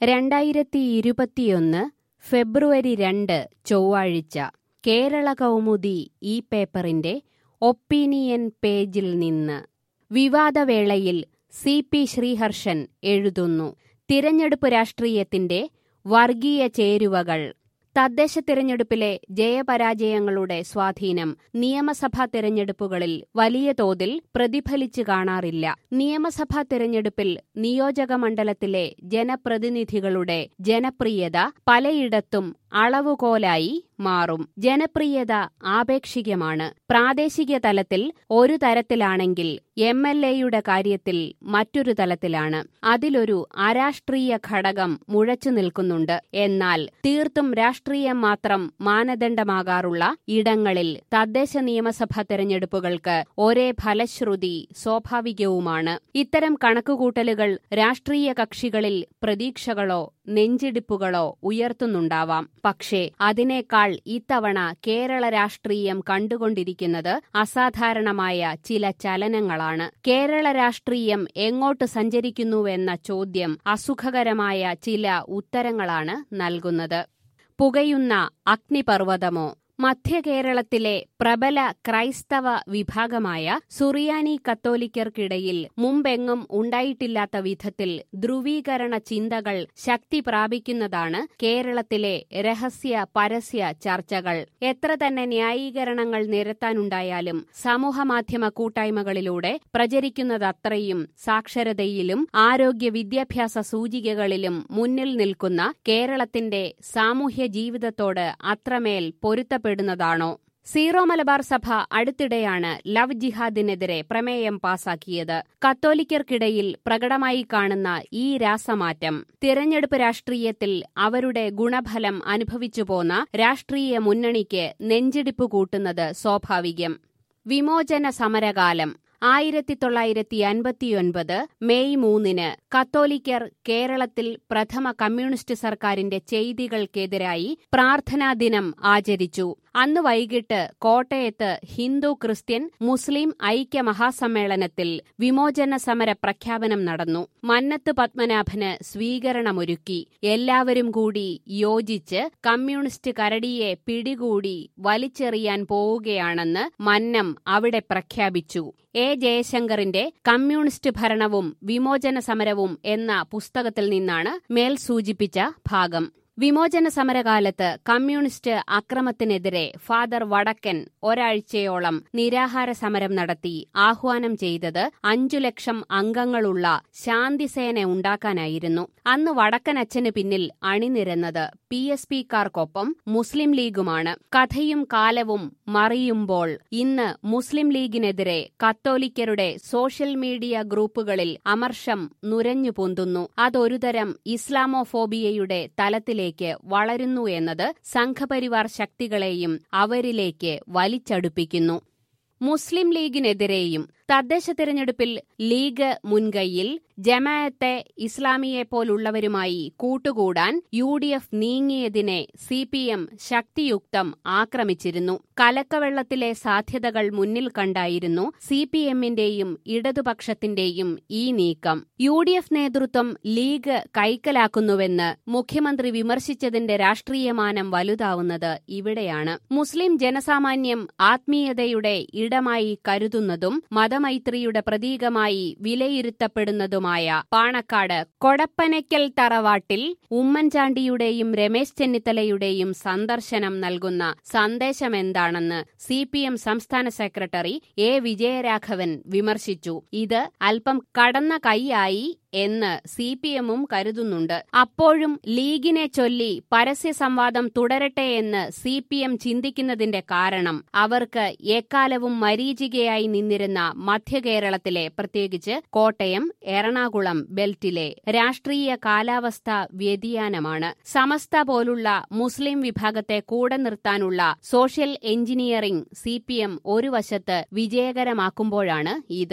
രണ്ടായിരത്തി ഇരുപത്തിയൊന്ന് ഫെബ്രുവരി രണ്ട് ചൊവ്വാഴ്ച കേരള കൗമുദി ഈ പേപ്പറിന്റെ ഒപ്പീനിയൻ പേജിൽ നിന്ന് വിവാദവേളയിൽ സി പി ശ്രീഹർഷൻ എഴുതുന്നു തിരഞ്ഞെടുപ്പ് രാഷ്ട്രീയത്തിന്റെ വർഗീയ ചേരുവകൾ തദ്ദേശ തിരഞ്ഞെടുപ്പിലെ ജയപരാജയങ്ങളുടെ സ്വാധീനം നിയമസഭാ തിരഞ്ഞെടുപ്പുകളിൽ വലിയ തോതിൽ പ്രതിഫലിച്ചു കാണാറില്ല നിയമസഭാ തിരഞ്ഞെടുപ്പിൽ നിയോജക മണ്ഡലത്തിലെ ജനപ്രതിനിധികളുടെ ജനപ്രിയത പലയിടത്തും അളവുകോലായി മാറും ജനപ്രിയത ആപേക്ഷികമാണ് പ്രാദേശിക തലത്തിൽ ഒരു തരത്തിലാണെങ്കിൽ എം എൽ എയുടെ കാര്യത്തിൽ മറ്റൊരു തലത്തിലാണ് അതിലൊരു അരാഷ്ട്രീയ ഘടകം മുഴച്ചു നിൽക്കുന്നുണ്ട് എന്നാൽ തീർത്തും രാഷ്ട്രീയം മാത്രം മാനദണ്ഡമാകാറുള്ള ഇടങ്ങളിൽ തദ്ദേശ നിയമസഭാ തെരഞ്ഞെടുപ്പുകൾക്ക് ഒരേ ഫലശ്രുതി സ്വാഭാവികവുമാണ് ഇത്തരം കണക്കുകൂട്ടലുകൾ രാഷ്ട്രീയ കക്ഷികളിൽ പ്രതീക്ഷകളോ നെഞ്ചിടിപ്പുകളോ ഉയർത്തുന്നുണ്ടാവാം പക്ഷേ അതിനേക്കാൾ ഇത്തവണ കേരള രാഷ്ട്രീയം കണ്ടുകൊണ്ടിരിക്കുന്നത് അസാധാരണമായ ചില ചലനങ്ങളാണ് കേരള രാഷ്ട്രീയം എങ്ങോട്ട് സഞ്ചരിക്കുന്നുവെന്ന ചോദ്യം അസുഖകരമായ ചില ഉത്തരങ്ങളാണ് നൽകുന്നത് പുകയുന്ന അഗ്നിപർവ്വതമോ മധ്യകേരളത്തിലെ പ്രബല ക്രൈസ്തവ വിഭാഗമായ സുറിയാനി കത്തോലിക്കർക്കിടയിൽ മുമ്പെങ്ങും ഉണ്ടായിട്ടില്ലാത്ത വിധത്തിൽ ധ്രുവീകരണ ചിന്തകൾ ശക്തി പ്രാപിക്കുന്നതാണ് കേരളത്തിലെ രഹസ്യ പരസ്യ ചർച്ചകൾ എത്ര തന്നെ ന്യായീകരണങ്ങൾ നിരത്താനുണ്ടായാലും സമൂഹമാധ്യമ കൂട്ടായ്മകളിലൂടെ പ്രചരിക്കുന്നതത്രയും സാക്ഷരതയിലും ആരോഗ്യ വിദ്യാഭ്യാസ സൂചികകളിലും മുന്നിൽ നിൽക്കുന്ന കേരളത്തിന്റെ സാമൂഹ്യ ജീവിതത്തോട് അത്രമേൽ പൊരുത്തപ്പെടുന്നതാണോ സീറോ മലബാർ സഭ അടുത്തിടെയാണ് ലവ് ജിഹാദിനെതിരെ പ്രമേയം പാസാക്കിയത് കത്തോലിക്കർക്കിടയിൽ പ്രകടമായി കാണുന്ന ഈ രാസമാറ്റം തിരഞ്ഞെടുപ്പ് രാഷ്ട്രീയത്തിൽ അവരുടെ ഗുണഫലം അനുഭവിച്ചു പോന്ന രാഷ്ട്രീയ മുന്നണിക്ക് നെഞ്ചിടിപ്പ് കൂട്ടുന്നത് സ്വാഭാവികം വിമോചന സമരകാലം ആയിരത്തി തൊള്ളായിരത്തി അൻപത്തിയൊൻപത് മെയ് മൂന്നിന് കത്തോലിക്കർ കേരളത്തിൽ പ്രഥമ കമ്മ്യൂണിസ്റ്റ് സർക്കാരിന്റെ ചെയ്തികൾക്കെതിരായി പ്രാർത്ഥനാ ദിനം ആചരിച്ചു അന്ന് വൈകിട്ട് കോട്ടയത്ത് ഹിന്ദു ക്രിസ്ത്യൻ മുസ്ലിം ഐക്യ മഹാസമ്മേളനത്തിൽ വിമോചന സമര പ്രഖ്യാപനം നടന്നു മന്നത്ത് പത്മനാഭന് സ്വീകരണമൊരുക്കി എല്ലാവരും കൂടി യോജിച്ച് കമ്മ്യൂണിസ്റ്റ് കരടിയെ പിടികൂടി വലിച്ചെറിയാൻ പോവുകയാണെന്ന് മന്നം അവിടെ പ്രഖ്യാപിച്ചു എ ജയശങ്കറിന്റെ കമ്മ്യൂണിസ്റ്റ് ഭരണവും വിമോചന സമരവും എന്ന പുസ്തകത്തിൽ നിന്നാണ് മേൽ സൂചിപ്പിച്ച ഭാഗം വിമോചന സമരകാലത്ത് കമ്മ്യൂണിസ്റ്റ് അക്രമത്തിനെതിരെ ഫാദർ വടക്കൻ ഒരാഴ്ചയോളം നിരാഹാര സമരം നടത്തി ആഹ്വാനം ചെയ്തത് അഞ്ചു ലക്ഷം അംഗങ്ങളുള്ള ശാന്തിസേന ഉണ്ടാക്കാനായിരുന്നു അന്ന് വടക്കൻ അച്ഛന് പിന്നിൽ അണിനിരന്നത് പി എസ് പിക്കാർക്കൊപ്പം മുസ്ലിം ലീഗുമാണ് കഥയും കാലവും മറിയുമ്പോൾ ഇന്ന് മുസ്ലിം ലീഗിനെതിരെ കത്തോലിക്കരുടെ സോഷ്യൽ മീഡിയ ഗ്രൂപ്പുകളിൽ അമർഷം നുരഞ്ഞു പൊന്തുന്നു അതൊരുതരം ഇസ്ലാമോഫോബിയയുടെ തലത്തിലേക്ക് വളരുന്നു എന്നത് സംഘപരിവാർ ശക്തികളെയും അവരിലേക്ക് വലിച്ചടുപ്പിക്കുന്നു മുസ്ലിം ലീഗിനെതിരെയും തദ്ദേശ തെരഞ്ഞെടുപ്പിൽ ലീഗ് മുൻകൈയിൽ ജമാഅത്തെ ഇസ്ലാമിയെ പോലുള്ളവരുമായി കൂട്ടുകൂടാൻ യു ഡി എഫ് നീങ്ങിയതിനെ സി പി എം ശക്തിയുക്തം ആക്രമിച്ചിരുന്നു കലക്കവെള്ളത്തിലെ സാധ്യതകൾ മുന്നിൽ കണ്ടായിരുന്നു സി പി എമ്മിന്റെയും ഇടതുപക്ഷത്തിന്റെയും ഈ നീക്കം യു ഡി എഫ് നേതൃത്വം ലീഗ് കൈക്കലാക്കുന്നുവെന്ന് മുഖ്യമന്ത്രി വിമർശിച്ചതിന്റെ രാഷ്ട്രീയമാനം വലുതാവുന്നത് ഇവിടെയാണ് മുസ്ലിം ജനസാമാന്യം ആത്മീയതയുടെ ഇടമായി കരുതുന്നതും മതമൈത്രിയുടെ പ്രതീകമായി വിലയിരുത്തപ്പെടുന്നതുമായ പാണക്കാട് കൊടപ്പനയ്ക്കൽ തറവാട്ടിൽ ഉമ്മൻചാണ്ടിയുടെയും രമേശ് ചെന്നിത്തലയുടെയും സന്ദർശനം നൽകുന്ന സന്ദേശമെന്താണെന്ന് സി പി എം സംസ്ഥാന സെക്രട്ടറി എ വിജയരാഘവൻ വിമർശിച്ചു ഇത് അല്പം കടന്ന കൈയായി എന്ന് സി പി എമ്മും കരുതുന്നുണ്ട് അപ്പോഴും ലീഗിനെ ചൊല്ലി പരസ്യ സംവാദം തുടരട്ടെ എന്ന് സി പി എം ചിന്തിക്കുന്നതിന്റെ കാരണം അവർക്ക് എക്കാലവും മരീചികയായി നിന്നിരുന്ന മധ്യകേരളത്തിലെ പ്രത്യേകിച്ച് കോട്ടയം എറണാകുളം ബെൽറ്റിലെ രാഷ്ട്രീയ കാലാവസ്ഥ വ്യതിയാനമാണ് സമസ്ത പോലുള്ള മുസ്ലിം വിഭാഗത്തെ കൂടെ നിർത്താനുള്ള social engineering C P M ഒരു വശത്ത് വിജയകരമാക്കുമ്പോഴാണ് ഇത്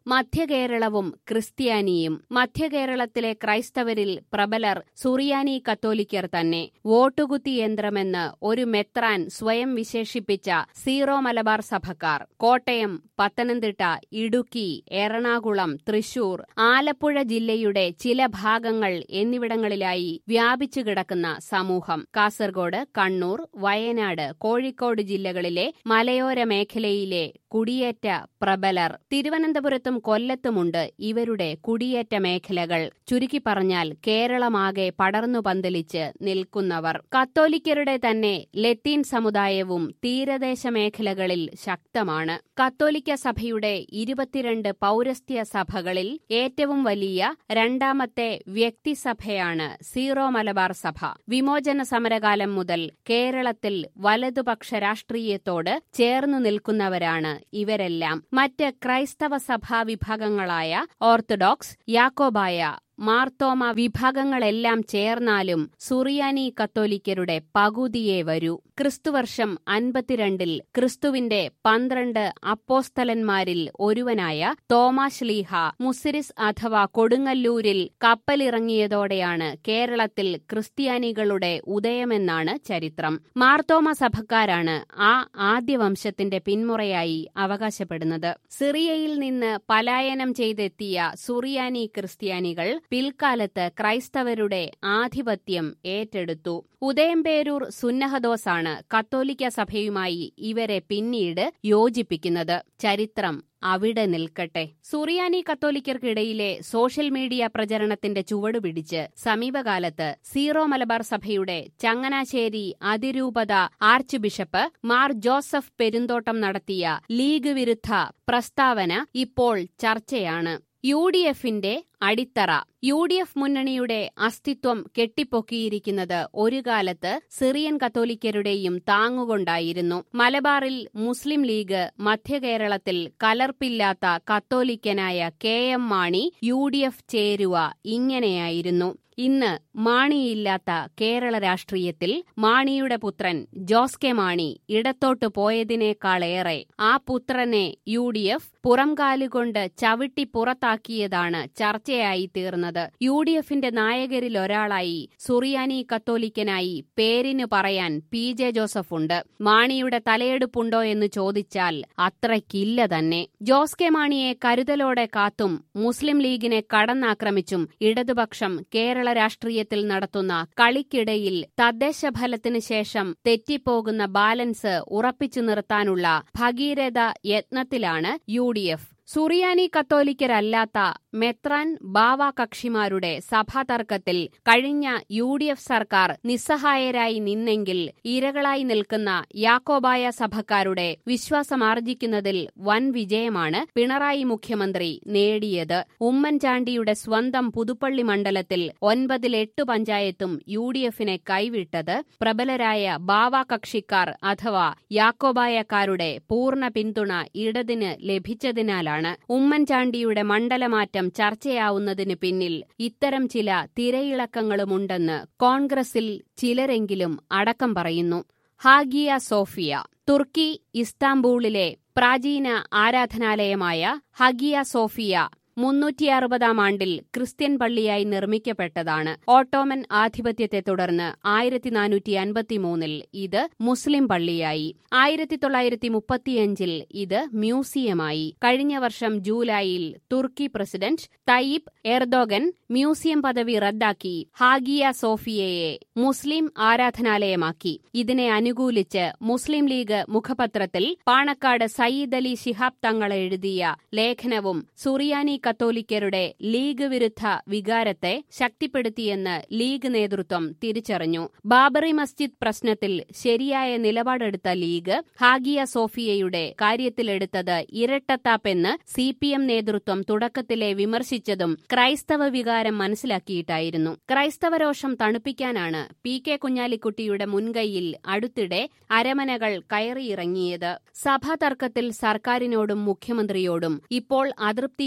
മധ്യകേരളവും ക്രിസ്ത്യാനിയും മധ്യകേരളത്തിലെ ക്രൈസ്തവരിൽ പ്രബലർ സുറിയാനി കത്തോലിക്കർ തന്നെ വോട്ടുകുത്തി യന്ത്രമെന്ന് ഒരു മെത്രാൻ സ്വയം വിശേഷിപ്പിച്ച സീറോ മലബാർ സഭക്കാർ കോട്ടയം പത്തനംതിട്ട ഇടുക്കി എറണാകുളം തൃശൂർ ആലപ്പുഴ ജില്ലയുടെ ചില ഭാഗങ്ങൾ എന്നിവിടങ്ങളിലായി വ്യാപിച്ചു കിടക്കുന്ന സമൂഹം കാസർഗോഡ് കണ്ണൂർ വയനാട് കോഴിക്കോട് ജില്ലകളിലെ മലയോര മേഖലയിലെ കുടിയേറ്റ പ്രബലർ തിരുവനന്തപുരത്തും കൊല്ലത്തുമുണ്ട് ഇവരുടെ കുടിയേറ്റ മേഖലകൾ ചുരുക്കി പറഞ്ഞാൽ കേരളമാകെ പടർന്നു പന്തലിച്ച് നിൽക്കുന്നവർ കത്തോലിക്കരുടെ തന്നെ ലത്തീൻ സമുദായവും തീരദേശ മേഖലകളിൽ ശക്തമാണ് കത്തോലിക്ക സഭയുടെ ഇരുപത്തിരണ്ട് പൗരസ്ത്യ സഭകളിൽ ഏറ്റവും വലിയ രണ്ടാമത്തെ വ്യക്തിസഭയാണ് സീറോ മലബാർ സഭ വിമോചന സമരകാലം മുതൽ കേരളത്തിൽ വലതുപക്ഷ രാഷ്ട്രീയത്തോട് ചേർന്നു നിൽക്കുന്നവരാണ് ഇവരെല്ലാം മറ്റ് ക്രൈസ്തവ സഭാ വിഭാഗങ്ങളായ ഓർത്തഡോക്സ് യാക്കോബായ മാർത്തോമ വിഭാഗങ്ങളെല്ലാം ചേർന്നാലും സുറിയാനി കത്തോലിക്കരുടെ പകുതിയേ വരൂ ക്രിസ്തുവർഷം അൻപത്തിരണ്ടിൽ ക്രിസ്തുവിന്റെ പന്ത്രണ്ട് അപ്പോസ്തലന്മാരിൽ ഒരുവനായ തോമാശ്ലീഹ മുസിരിസ് അഥവാ കൊടുങ്ങല്ലൂരിൽ കപ്പലിറങ്ങിയതോടെയാണ് കേരളത്തിൽ ക്രിസ്ത്യാനികളുടെ ഉദയമെന്നാണ് ചരിത്രം മാർത്തോമ സഭക്കാരാണ് ആ ആദ്യ വംശത്തിന്റെ പിന്മുറയായി അവകാശപ്പെടുന്നത് സിറിയയിൽ നിന്ന് പലായനം ചെയ്തെത്തിയ സുറിയാനി ക്രിസ്ത്യാനികൾ പിൽക്കാലത്ത് ക്രൈസ്തവരുടെ ആധിപത്യം ഏറ്റെടുത്തു ഉദയംപേരൂർ സുന്നഹദോസാണ് കത്തോലിക്ക സഭയുമായി ഇവരെ പിന്നീട് യോജിപ്പിക്കുന്നത് ചരിത്രം അവിടെ നിൽക്കട്ടെ സുറിയാനി കത്തോലിക്കർക്കിടയിലെ സോഷ്യൽ മീഡിയ പ്രചരണത്തിന്റെ ചുവടുപിടിച്ച് സമീപകാലത്ത് സീറോ മലബാർ സഭയുടെ ചങ്ങനാശ്ശേരി അതിരൂപത arch bishop Mar Joseph Perumthottam നടത്തിയ ലീഗ് വിരുദ്ധ പ്രസ്താവന ഇപ്പോൾ ചർച്ചയാണ് യു ഡി എഫിന്റെ അടിത്തറ യു ഡി എഫ് മുന്നണിയുടെ അസ്തിത്വം കെട്ടിപ്പൊക്കിയിരിക്കുന്നത് ഒരു കാലത്ത് സിറിയൻ കത്തോലിക്കരുടെയും താങ്ങുകൊണ്ടായിരുന്നു മലബാറിൽ മുസ്ലിം ലീഗ് മധ്യകേരളത്തിൽ കലർപ്പില്ലാത്ത കത്തോലിക്കനായ K M Mani U D F ചേരുവ ഇങ്ങനെയായിരുന്നു ഇന്ന് മാണിയില്ലാത്ത കേരള രാഷ്ട്രീയത്തിൽ മാണിയുടെ പുത്രൻ ജോസ് കെ മാണി ഇടത്തോട്ട് പോയതിനേക്കാളേറെ ആ പുത്രനെ യു ഡി എഫ് പുറംകാലുകൊണ്ട് ചവിട്ടി പുറത്താക്കിയതാണ് ചർച്ചയായി തീർന്നത് യു ഡി എഫിന്റെ നായകരിലൊരാളായി സുറിയാനി കത്തോലിക്കനായി പേരിന് പറയാൻ പി ജെ ജോസഫ് ഉണ്ട് മാണിയുടെ തലയെടുപ്പുണ്ടോ എന്ന് ചോദിച്ചാൽ അത്രയ്ക്കില്ല തന്നെ ജോസ് കെ മാണിയെ കരുതലോടെ കാത്തും മുസ്ലിം ലീഗിനെ കടന്നാക്രമിച്ചും ഇടതുപക്ഷം കേരള രാഷ്ട്രീയത്തിൽ നടത്തുന്ന കളിക്കിടയിൽ തദ്ദേശ ഫലത്തിന് ശേഷം തെറ്റിപ്പോകുന്ന ബാലൻസ് ഉറപ്പിച്ചു നിർത്താനുള്ള ഭഗീരഥ യത്നത്തിലാണ് യു ഡി എഫ് സുറിയാനി കത്തോലിക്കരല്ലാത്ത മെത്രാൻ ബാവ കക്ഷിമാരുടെ സഭാതർക്കത്തിൽ കഴിഞ്ഞ യു ഡി എഫ് സർക്കാർ നിസ്സഹായരായി നിന്നെങ്കിൽ ഇരകളായി നിൽക്കുന്ന യാക്കോബായ സഭക്കാരുടെ വിശ്വാസമാർജിക്കുന്നതിൽ വൻ വിജയമാണ് പിണറായി മുഖ്യമന്ത്രി നേടിയത് ഉമ്മൻചാണ്ടിയുടെ സ്വന്തം പുതുപ്പള്ളി മണ്ഡലത്തിൽ ഒൻപതിൽ എട്ട് പഞ്ചായത്തും യു ഡി എഫിനെ കൈവിട്ടത് പ്രബലരായ ബാവ കക്ഷിക്കാർ അഥവാ യാക്കോബായക്കാരുടെ പൂർണ്ണ പിന്തുണ ഇടതിന് ലഭിച്ചതിനാലാണ് ഉമ്മൻചാണ്ടിയുടെ മണ്ഡലമാറ്റം ചർച്ചയാവുന്നതിന് പിന്നിൽ ഇത്തരം ചില തിരയിളക്കങ്ങളുമുണ്ടെന്ന് കോൺഗ്രസിൽ ചിലരെങ്കിലും അടക്കം പറയുന്നു ഹാഗിയ സോഫിയ തുർക്കി ഇസ്താംബൂളിലെ പ്രാചീന ആരാധനാലയമായ ഹഗിയ സോഫിയ മുന്നൂറ്റി അറുപതാം ആണ്ടിൽ ക്രിസ്ത്യൻ പള്ളിയായി നിർമ്മിക്കപ്പെട്ടതാണ് ഓട്ടോമൻ ആധിപത്യത്തെ തുടർന്ന് ആയിരത്തി നാനൂറ്റി അൻപത്തിമൂന്നിൽ ഇത് മുസ്ലിം പള്ളിയായി ആയിരത്തി തൊള്ളായിരത്തി മുപ്പത്തിയഞ്ചിൽ ഇത് മ്യൂസിയമായി കഴിഞ്ഞ വർഷം ജൂലൈയിൽ തുർക്കി പ്രസിഡന്റ് തയ്യിബ് എർദോഗൻ മ്യൂസിയം പദവി റദ്ദാക്കി ഹാഗിയ സോഫിയയെ മുസ്ലിം ആരാധനാലയമാക്കി ഇതിനെ അനുകൂലിച്ച് മുസ്ലിം ലീഗ് മുഖപത്രത്തിൽ പാണക്കാട് സയ്യിദ് അലി ശിഹാബ് തങ്ങൾ എഴുതിയ ലേഖനവും സുറിയാനി കത്തോലിക്കരുടെ ലീഗ് വിരുദ്ധ വികാരത്തെ ശക്തിപ്പെടുത്തിയെന്ന് ലീഗ് നേതൃത്വം തിരിച്ചറിഞ്ഞു ബാബറി മസ്ജിദ് പ്രശ്നത്തിൽ ശരിയായ നിലപാടെടുത്ത ലീഗ് ഹാഗിയ സോഫിയയുടെ കാര്യത്തിലെടുത്തത് ഇരട്ടത്താപ്പെന്ന് സി പി എം നേതൃത്വം തുടക്കത്തിലെ വിമർശിച്ചതും ക്രൈസ്തവ വികാരം മനസ്സിലാക്കിയിട്ടായിരുന്നു ക്രൈസ്തവരോഷം തണുപ്പിക്കാനാണ് പി കെ കുഞ്ഞാലിക്കുട്ടിയുടെ മുൻകൈയിൽ അടുത്തിടെ അരമനകൾ കയറിയിറങ്ങിയത് സഭാതർക്കത്തിൽ സർക്കാരിനോടും മുഖ്യമന്ത്രിയോടും ഇപ്പോൾ അതൃപ്തിയുമായി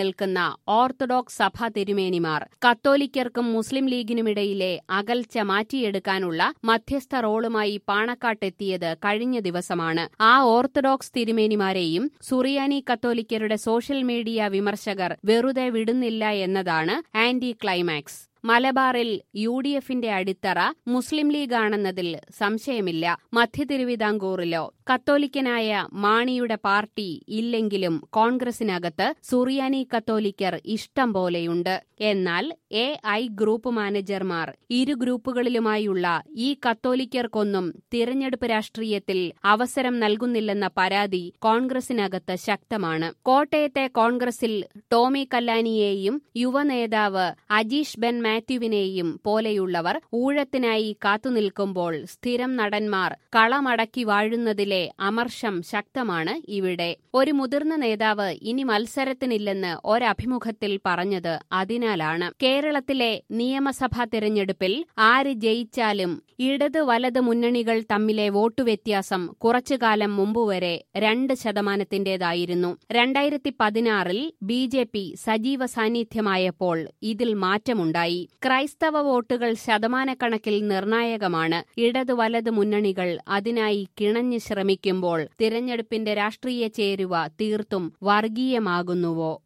നിൽക്കുന്ന ഓർത്തഡോക്സ് സഭാ തിരുമേനിമാർ കത്തോലിക്കർക്കും മുസ്ലിം ലീഗിനുമിടയിലെ അകൽച്ച മാറ്റിയെടുക്കാനുള്ള മധ്യസ്ഥ റോളുമായി പാണക്കാട്ടെത്തിയത് കഴിഞ്ഞ ദിവസമാണ് ആ ഓർത്തഡോക്സ് തിരുമേനിമാരെയും സുറിയാനി കത്തോലിക്കരുടെ സോഷ്യൽ മീഡിയ വിമർശകർ വെറുതെ വിടുന്നില്ല എന്നതാണ് ആന്റി ക്ലൈമാക്സ് മലബാറിൽ യു ഡി എഫിന്റെ അടിത്തറ മുസ്ലിം ലീഗാണെന്നതിൽ സംശയമില്ല മധ്യ തിരുവിതാംകൂറിലോ കത്തോലിക്കനായ മാണിയുടെ പാർട്ടി ഇല്ലെങ്കിലും കോൺഗ്രസിനകത്ത് സുറിയാനി കത്തോലിക്കർ ഇഷ്ടം പോലെയുണ്ട് എന്നാൽ എ ഐ ഗ്രൂപ്പ് മാനേജർമാർ ഇരു ഗ്രൂപ്പുകളിലുമായുള്ള ഈ കത്തോലിക്കർക്കൊന്നും തിരഞ്ഞെടുപ്പ് രാഷ്ട്രീയത്തിൽ അവസരം നൽകുന്നില്ലെന്ന പരാതി കോൺഗ്രസിനകത്ത് ശക്തമാണ് കോട്ടയത്തെ കോൺഗ്രസിൽ ടോമി കല്ലാനിയെയും യുവനേതാവ് അജീഷ് ബെൻ മാത്യുവിനെയും പോലെയുള്ളവർ ഊഴത്തിനായി കാത്തുനിൽക്കുമ്പോൾ സ്ഥിരം നടന്മാർ കളമടക്കി വാഴുന്നതിലെ അമർഷം ശക്തമാണ് ഇവിടെ ഒരു മുതിർന്ന നേതാവ് ഇനി മത്സരത്തിനില്ലെന്ന് ഒരഭിമുഖത്തിൽ പറഞ്ഞത് അതിനാലാണ് കേരളത്തിലെ നിയമസഭാ തെരഞ്ഞെടുപ്പിൽ ആര് ജയിച്ചാലും ഇടത് വലത് മുന്നണികൾ തമ്മിലെ വോട്ടു വ്യത്യാസം കുറച്ചുകാലം മുമ്പുവരെ രണ്ട് ശതമാനത്തിന്റേതായിരുന്നു രണ്ടായിരത്തി പതിനാറിൽ ബി ജെ പി സജീവ സാന്നിധ്യമായപ്പോൾ ഇതിൽ മാറ്റമുണ്ടായി ക്രൈസ്തവ വോട്ടുകൾ ശതമാനക്കണക്കിൽ നിർണായകമാണ് ഇടത് വലത് മുന്നണികൾ അതിനായി കിണഞ്ഞു ശ്രമിക്കുമ്പോൾ തിരഞ്ഞെടുപ്പിന്റെ രാഷ്ട്രീയ ചേരുവ തീർത്തും വർഗീയമാകുന്നുവോ